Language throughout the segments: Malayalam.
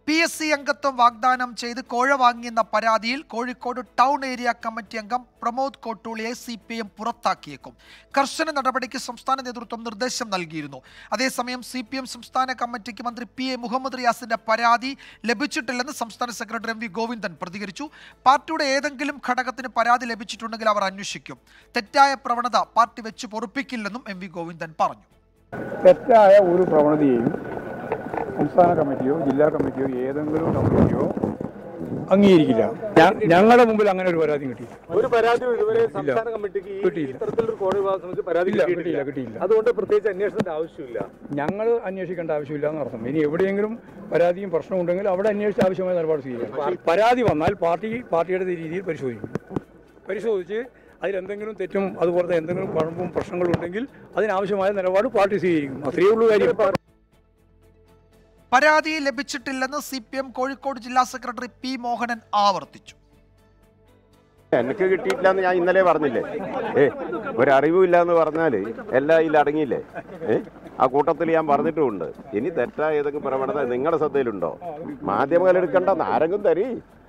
പി എസ് സി അംഗത്വം വാഗ്ദാനം ചെയ്ത് കോഴ വാങ്ങിയെന്ന പരാതിയിൽ കോഴിക്കോട് ടൗൺ ഏരിയ കമ്മിറ്റി അംഗം പ്രമോദ് കോട്ടൂളിയെ സി പി എം പുറത്താക്കിയേക്കും കർശന നടപടിക്ക് സംസ്ഥാന നേതൃത്വം നിർദ്ദേശം നൽകിയിരുന്നു അതേസമയം സി പി എം സംസ്ഥാന കമ്മിറ്റിക്ക് മന്ത്രി പി എ മുഹമ്മദ് റിയാസിന്റെ പരാതി ലഭിച്ചിട്ടില്ലെന്ന് സംസ്ഥാന സെക്രട്ടറി എം വി ഗോവിന്ദൻ പ്രതികരിച്ചു പാർട്ടിയുടെ ഏതെങ്കിലും ഘടകത്തിന് പരാതി ലഭിച്ചിട്ടുണ്ടെങ്കിൽ അവർ അന്വേഷിക്കും തെറ്റായ പ്രവണത പാർട്ടി വെച്ച് പൊറുപ്പിക്കില്ലെന്നും എം വി ഗോവിന്ദൻ പറഞ്ഞു തെറ്റായ ഒരു പ്രവണതയെയും സംസ്ഥാന കമ്മിറ്റിയോ ജില്ലാ കമ്മിറ്റിയോ ഏതെങ്കിലും കമ്മിറ്റിയോ അംഗീകരിക്കില്ല ഞ- ഞങ്ങളുടെ മുമ്പിൽ അങ്ങനെ ഒരു പരാതി കിട്ടിയില്ല ഒരു പരാതി ഇതുവരെ സംസ്ഥാന കമ്മിറ്റിക്ക് ഈ കിട്ടിയില്ല. ഇത്തരത്തിലൊരു കോടതി വിഭാഗം സംബന്ധിച്ച് പരാതി ഇല്ല, കിട്ടിയിട്ടില്ല കിട്ടിയില്ല, കിട്ടിയില്ല. അതുകൊണ്ട് പ്രത്യേകിച്ച് അന്വേഷണത്തിന്റെ ആവശ്യമില്ല ഞങ്ങൾ അന്വേഷിക്കേണ്ട ആവശ്യമില്ല എന്നർത്ഥം ഇനി എവിടെയെങ്കിലും പരാതിയും പ്രശ്നവും ഉണ്ടെങ്കിൽ അവിടെ അന്വേഷിച്ച് ആവശ്യമായ നിലപാട് സ്വീകരിക്കണം പരാതി വന്നാൽ പാർട്ടി പാർട്ടിയുടെ രീതിയിൽ പരിശോധിക്കും പരിശോധിച്ച് അതിലെന്തെങ്കിലും തെറ്റും അതുപോലത്തെ എന്തെങ്കിലും കുഴപ്പവും പ്രശ്നങ്ങളും ഉണ്ടെങ്കിൽ അതിനാവശ്യമായ നിലപാട് പാർട്ടി സ്വീകരിക്കും അത്രയേ ഉള്ളൂ കാര്യം പരാതി ലഭിച്ചിട്ടില്ലെന്ന് സി പി എം കോഴിക്കോട് ജില്ലാ സെക്രട്ടറി പി മോഹനൻ ആവർത്തിച്ചു എനിക്ക് കിട്ടിയിട്ടില്ല എന്ന് ഞാൻ ഇന്നലെ പറഞ്ഞില്ലേ ഏ ഒരറിവുമില്ല എന്ന് പറഞ്ഞാൽ എല്ലാം ഇതിൽ അടങ്ങിയില്ലേ ഏ ആ കൂട്ടത്തിൽ ഞാൻ പറഞ്ഞിട്ടുമുണ്ട് ഇനി തെറ്റായ ഏതെങ്കിലും പ്രവണത നിങ്ങളുടെ ശ്രദ്ധയിലുണ്ടോ മാധ്യമങ്ങൾ എടുക്കണ്ട ആരെങ്കിലും തരീ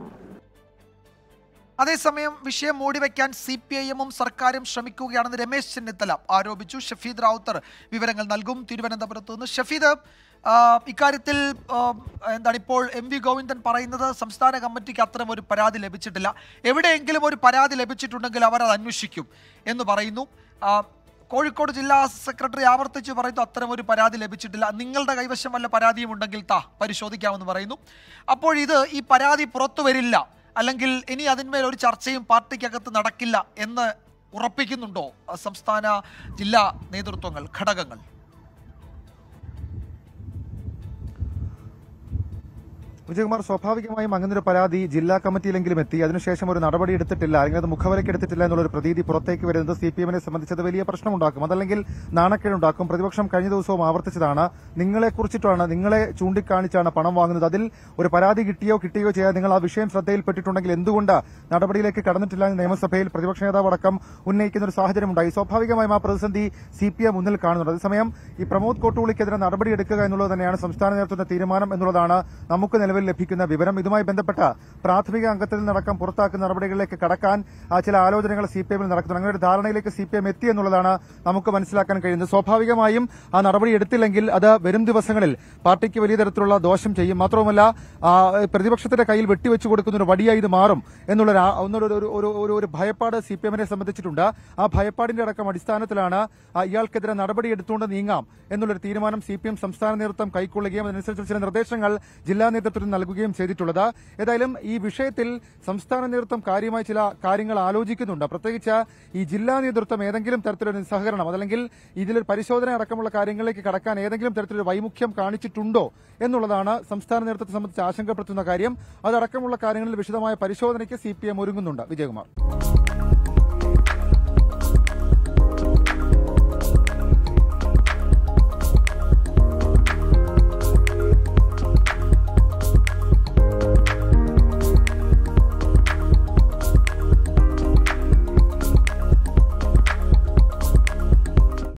അതേസമയം വിഷയം മൂടിവെക്കാൻ സി പി ഐ എമ്മും സർക്കാരും ശ്രമിക്കുകയാണെന്ന് രമേശ് ചെന്നിത്തല ആരോപിച്ചു ഷഫീദ് റാവുത്തർ വിവരങ്ങൾ നൽകും തിരുവനന്തപുരത്ത് നിന്ന് ഷഫീദ് ആ, ഇക്കാര്യത്തിൽ ആ, എന്താണ് ഇപ്പോൾ എം വി ഗോവിന്ദൻ പറയുന്നത് സംസ്ഥാന കമ്മിറ്റിക്ക് അത്തരം ഒരു പരാതി ലഭിച്ചിട്ടില്ല എവിടെയെങ്കിലും ഒരു പരാതി ലഭിച്ചിട്ടുണ്ടെങ്കിൽ അവർ അത് അന്വേഷിക്കും എന്ന് പറയുന്നു ആ, കോഴിക്കോട് ജില്ലാ സെക്രട്ടറി ആവർത്തിച്ച് പറയുന്നു അത്തരം ഒരു പരാതി ലഭിച്ചിട്ടില്ല നിങ്ങളുടെ കൈവശം വല്ല പരാതിയും ഉണ്ടെങ്കിൽ താ പരിശോധിക്കാമെന്ന് പറയുന്നു അപ്പോൾ ഇത് ഈ പരാതി പുറത്തു വരില്ല അല്ലെങ്കിൽ ഇനി അതിന്മേൽ ഒരു ചർച്ചയും പാർട്ടിക്കകത്ത് നടക്കില്ല എന്ന് ഉറപ്പിക്കുന്നുണ്ടോ അഹ് സംസ്ഥാന ജില്ലാ നേതൃത്വങ്ങൾ ഘടകങ്ങൾ വിജയകുമാർ സ്വാഭാവികമായും അങ്ങനെ ഒരു പരാതി ജില്ലാ കമ്മിറ്റിയിലെങ്കിലും എത്തി അതിനുശേഷം ഒരു നടപടി എടുത്തിട്ടില്ല അല്ലെങ്കിൽ അത് മുഖവരയ്ക്ക് എടുത്തിട്ടില്ല എന്നുള്ള ഒരു പ്രതീതി പുറത്തേക്ക് വരുന്നത് സി പി എമ്മിനെ സംബന്ധിച്ചത് വലിയ പ്രശ്നമുണ്ടാക്കും അതല്ലെങ്കിൽ നാണക്കേടുണ്ടാക്കും പ്രതിപക്ഷം കഴിഞ്ഞ ദിവസവും ആവർത്തിച്ചതാണ് നിങ്ങളെ കുറിച്ചിട്ടാണ് നിങ്ങളെ ചൂണ്ടിക്കാണിച്ചാണ് പണം വാങ്ങുന്നത് അതിൽ ഒരു പരാതി കിട്ടിയോ കിട്ടിയോ ചെയ്യാൻ നിങ്ങൾ ആ വിഷയം ശ്രദ്ധയിൽപ്പെട്ടിട്ടുണ്ടെങ്കിൽ എന്തുകൊണ്ട് നടപടിയിലേക്ക് കടന്നിട്ടില്ല എന്ന് നിയമസഭയിൽ പ്രതിപക്ഷ നേതാവ് അടക്കം ഉന്നയിക്കുന്ന ഒരു സാഹചര്യം ഉണ്ടായി സ്വാഭാവികമായും ആ പ്രതിസന്ധി സി പി എം മുന്നിൽ കാണുന്നുണ്ട് അതേസമയം ഈ പ്രമോദ് കോട്ടൂളിക്കെതിരെ നടപടിയെടുക്കുക എന്നുള്ളത് തന്നെയാണ് സംസ്ഥാന നേതൃത്വത്തിന്റെ തീരുമാനം എന്നുള്ളതാണ് നമുക്ക് നിലവിൽ ലഭിക്കുന്ന വിവരം ഇതുമായി ബന്ധപ്പെട്ട പ്രാഥമിക അംഗത്തിൽ നിന്നടക്കം പുറത്താക്കുന്ന നടപടികളിലേക്ക് കടക്കാൻ ആ, ചില ആലോചനകൾ സി പി എമ്മിൽ നടക്കുന്നു അങ്ങനെ ഒരു ധാരണയിലേക്ക് സി പി എം എത്തി എന്നുള്ളതാണ് നമുക്ക് മനസ്സിലാക്കാൻ കഴിയുന്നത് സ്വാഭാവികമായും ആ നടപടി എടുത്തില്ലെങ്കിൽ അത് വരും ദിവസങ്ങളിൽ പാർട്ടിക്ക് വലിയ തരത്തിലുള്ള ദോഷം ചെയ്യും മാത്രവുമല്ല ആ, പ്രതിപക്ഷത്തിന്റെ കയ്യിൽ വെട്ടിവെച്ചു കൊടുക്കുന്ന ഒരു വടിയായി ഇത് മാറും എന്നുള്ള ഒരു ആ- ഒന്നൊരു ഒരു- ഒരു ഒരു ഒരു ഭയപ്പാട് സി പി എമ്മിനെ സംബന്ധിച്ചിട്ടുണ്ട് ആ ഭയപ്പാടിന്റെ അടക്കം അടിസ്ഥാനത്തിലാണ് ആ, ഇയാൾക്കെതിരെ നടപടി എടുത്തുകൊണ്ട് നീങ്ങാം എന്നുള്ളൊരു തീരുമാനം സി പി എം സംസ്ഥാന നേതൃത്വം കൈക്കൊള്ളുകയും അതനുസരിച്ച് ചില നിർദ്ദേശങ്ങൾ ജില്ലാ നേതൃത്വത്തിന് നൽകുകയും ചെയ്തിട്ടുള്ളത് ഏതായാലും ഈ വിഷയത്തിൽ സംസ്ഥാന നേതൃത്വം കാര്യമായി ചില കാര്യങ്ങൾ ആലോചിക്കുന്നുണ്ട് പ്രത്യേകിച്ച് ഈ ജില്ലാ നേതൃത്വം ഏതെങ്കിലും തരത്തിലൊരു സഹകരണം അതല്ലെങ്കിൽ ഇതിലൊരു പരിശോധന അടക്കമുള്ള കാര്യങ്ങളിലേക്ക് കടക്കാൻ ഏതെങ്കിലും തരത്തിലൊരു വൈമുഖ്യം കാണിച്ചിട്ടുണ്ടോ എന്നുള്ളതാണ് സംസ്ഥാന നേതൃത്വത്തെ സംബന്ധിച്ച് ആശങ്കപ്പെടുത്തുന്ന കാര്യം അതടക്കമുള്ള കാര്യങ്ങളിൽ വിശദമായ പരിശോധനയ്ക്ക് സി പി എം ഒരുങ്ങുന്നുണ്ട് വിജയകുമാർ